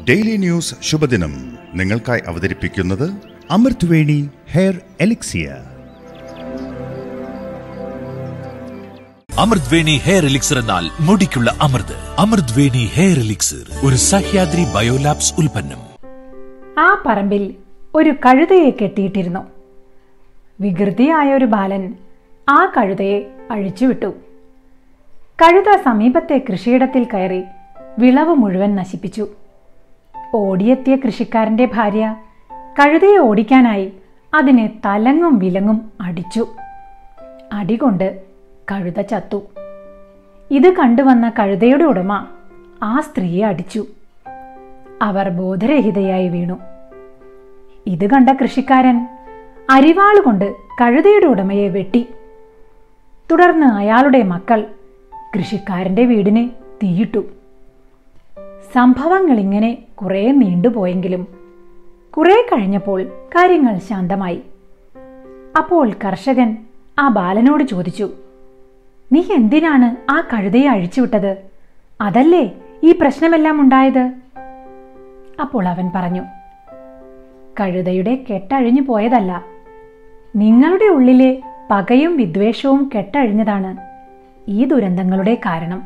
daily news ശുഭദിനം നിങ്ങൾക്കായി അവതരിപ്പിക്കുന്നത് അമൃത് വേണി ഹെയർ എലിക്സിയ അമൃത് വേണി ഹെയർ എലിക്സർ എന്നാൽ മുടിക്കുള്ള അമൃത് അമൃത് വേണി ഹെയർ എലിക്സർ ഒരു സഹ്യാദ്രി ബയോലാബ്സ് ഉൽപ്പന്നം ആ പറമ്പിൽ ഒരു കഴുതയെ കെട്ടിയിട്ടിരുന്നു വികൃതിയായ ഒരു ബാലൻ ആ കഴുതയെ അഴിച്ചുവിട്ടു കഴുത സമീപത്തെ കൃഷിയിടത്തിൽ കയറി വിളവ് മുഴുവൻ നശിപ്പിച്ചു ഓടിയെത്തിയ കൃഷിക്കാരന്റെ ഭാര്യ കഴുതയെ ഓടിക്കാനായി അതിനെ തലങ്ങും വിലങ്ങും അടിച്ചു അടികൊണ്ട് കഴുത ചത്തു ഇത് കണ്ടുവന്ന കഴുതയുടെ ഉടമ ആ സ്ത്രീയെ അടിച്ചു അവർ ബോധരഹിതയായി വീണു ഇത് കണ്ട കൃഷിക്കാരൻ അരിവാളുകൊണ്ട് കഴുതയുടെ ഉടമയെ വെട്ടി തുടർന്ന് അയാളുടെ മക്കൾ കൃഷിക്കാരന്റെ വീടിന് തീയിട്ടു സംഭവങ്ങൾ ഇങ്ങനെ കുറെ നീണ്ടുപോയെങ്കിലും കുറെ കഴിഞ്ഞപ്പോൾ കാര്യങ്ങൾ ശാന്തമായി അപ്പോൾ കർഷകൻ ആ ബാലനോട് ചോദിച്ചു നീ എന്തിനാണ് ആ കഴുതയെ അഴിച്ചുവിട്ടത് അതല്ലേ ഈ പ്രശ്നമെല്ലാം ഉണ്ടായത് അപ്പോൾ അവൻ പറഞ്ഞു കഴുതയുടെ കെട്ടഴിഞ്ഞു പോയതല്ല നിങ്ങളുടെ ഉള്ളിലെ പകയും വിദ്വേഷവും കെട്ടഴിഞ്ഞതാണ് ഈ ദുരന്തങ്ങളുടെ കാരണം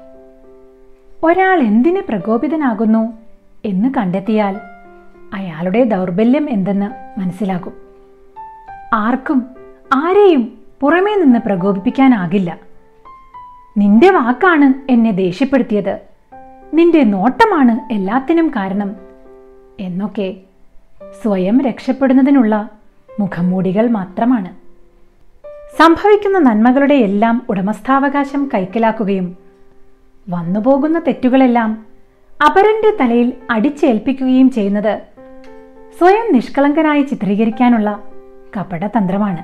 ഒരാൾ എന്തിന് പ്രകോപിതനാകുന്നു എന്ന് കണ്ടെത്തിയാൽ അയാളുടെ ദൗർബല്യം എന്തെന്ന് മനസ്സിലാകും ആർക്കും ആരെയും പുറമേ നിന്ന് പ്രകോപിപ്പിക്കാനാകില്ല നിന്റെ വാക്കാണ് എന്നെ ദേഷ്യപ്പെടുത്തിയത് നിന്റെ നോട്ടമാണ് എല്ലാത്തിനും കാരണം എന്നൊക്കെ സ്വയം രക്ഷപ്പെടുന്നതിനുള്ള മുഖംമൂടികൾ മാത്രമാണ് സംഭവിക്കുന്ന നന്മകളുടെ എല്ലാം ഉടമസ്ഥാവകാശം കൈക്കലാക്കുകയും വന്നുപോകുന്ന തെറ്റുകളെല്ലാം അപരന്റെ തലയിൽ അടിച്ചേൽപ്പിക്കുകയും ചെയ്യുന്നത് സ്വയം നിഷ്കളങ്കനായി ചിത്രീകരിക്കാനുള്ള കപടതന്ത്രമാണ്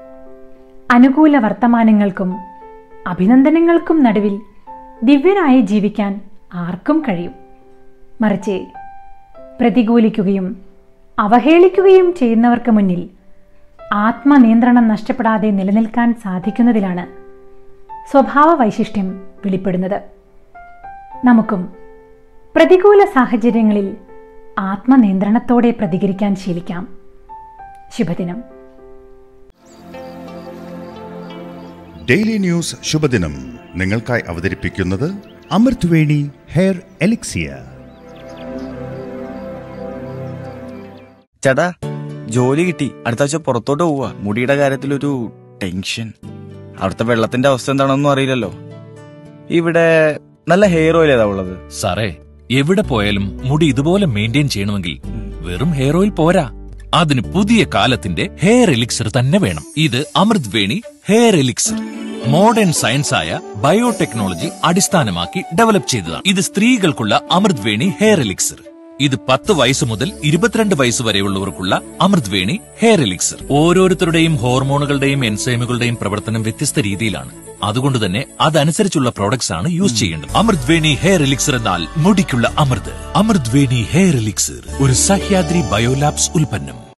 അനുകൂല വർത്തമാനങ്ങൾക്കും അഭിനന്ദനങ്ങൾക്കും നടുവിൽ ദിവ്യനായി ജീവിക്കാൻ ആർക്കും കഴിയും മറിച്ച് പ്രതികൂലിക്കുകയും അവഹേളിക്കുകയും ചെയ്യുന്നവർക്ക് മുന്നിൽ ആത്മനിയന്ത്രണം നഷ്ടപ്പെടാതെ നിലനിൽക്കാൻ സാധിക്കുന്നതിലാണ് സ്വഭാവ വൈശിഷ്ട്യം വെളിപ്പെടുന്നത് നമുക്കും പ്രതികൂല സാഹചര്യങ്ങളിൽ ആത്മനിയന്ത്രണത്തോടെ പ്രതികരിക്കാൻ ശീലിക്കാം ശുഭദിനം ഡെയിലി ന്യൂസ് ശുഭദിനം നിങ്ങൾക്കായി അവതരിപ്പിക്കുന്നത് അമൃത് വേണി ഹെയർ എലിക്സിയ ചേട്ടാ ജോലി കിട്ടി അടുത്ത ആഴ്ച പുറത്തോട്ട് പോവാ മുടിയുടെ കാര്യത്തിലൊരു ടെൻഷൻ അവിടുത്തെ വെള്ളത്തിന്റെ അവസ്ഥ എന്താണെന്നും അറിയില്ലല്ലോ ഇവിടെ നല്ല ഹെയർ ഓയിൽ ഏതാ ഉള്ളത് സാറേ എവിടെ പോയാലും മുടി ഇതുപോലെ മെയിൻറ്റെയിൻ ചെയ്യണമെങ്കിൽ വെറും ഹെയർ ഓയിൽ പോരാ അതിന് പുതിയ കാലത്തിന്റെ ഹെയർ എലിക്സർ തന്നെ വേണം ഇത് Amrut Veni hair elixir modern science ആയ ബയോടെക്നോളജി അടിസ്ഥാനമാക്കി ഡെവലപ്പ് ചെയ്തതാണ് ഇത് സ്ത്രീകൾക്കുള്ള അമൃത് വേണി ഹെയർ എലിക്സർ ഇത് പത്ത് വയസ്സ് മുതൽ ഇരുപത്തിരണ്ട് വയസ്സ് വരെയുള്ളവർക്കുള്ള അമൃത് വേണി ഹെയർ എലിക്സർ ഓരോരുത്തരുടെയും ഹോർമോണുകളുടെയും എൻസൈമുകളുടെയും പ്രവർത്തനം വ്യത്യസ്ത രീതിയിലാണ് അതുകൊണ്ട് തന്നെ അതനുസരിച്ചുള്ള പ്രോഡക്ട്സ് ആണ് യൂസ് ചെയ്യേണ്ടത് അമൃത് വേണി ഹെയർ എലിക്സർ എന്നാൽ മുടിക്കുള്ള അമൃത് അമൃത് വേണി ഹെയർ എലിക്സർ ഒരു സഹ്യാദ്രി ബയോലാബ്സ് ഉൽപ്പന്നം